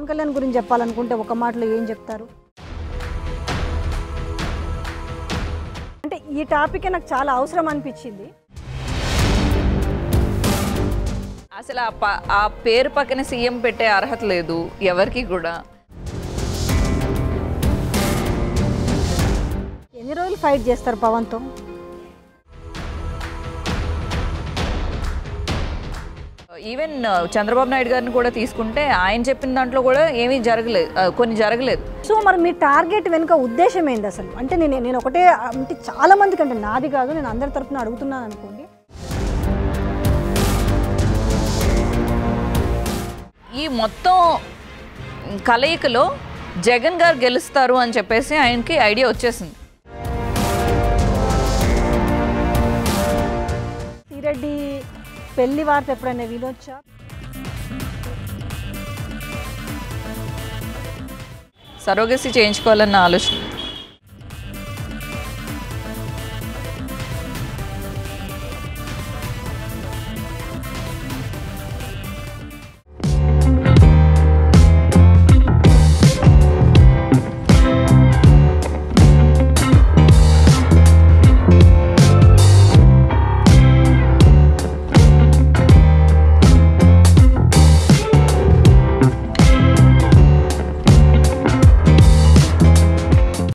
పవన్ కళ్యాణ్ గురించి చెప్పాలనుకుంటే ఒక మాటలో ఏం చెప్తారు అంటే ఈ టాపికే నాకు చాలా అవసరం అనిపించింది అసలు ఆ ప- ఆ పేరు పక్కన సీఎం పెట్టే అర్హత లేదు ఎవరికి కూడా ఎన్ని రోజులు ఫైట్ చేస్తారు పవన్తో ఈవెన్ చంద్రబాబు నాయుడు గారిని కూడా తీసుకుంటే ఆయన చెప్పిన దాంట్లో కూడా ఏమీ జరగలేదు ఆ, కొన్ని జరగలేదు సో మరి మీ టార్గెట్ వెనుక ఉద్దేశం ఏంది అసలు అంటే నేను నేను ఒకటే అంటే చాలా మందికి అంటే నాది కాదు నేను అందరి తరపున అడుగుతున్నాను అనుకోండి ఈ మొత్తం కలయికలో జగన్ గారు గెలుస్తారు అని చెప్పేసి ఆయనకి ఐడియా వచ్చేసింది శ్రీరెడ్డి పెళ్లి వార్త ఎప్పుడైనా వినొచ్చా సరోగసి చేయించుకోవాలన్న ఆలోచన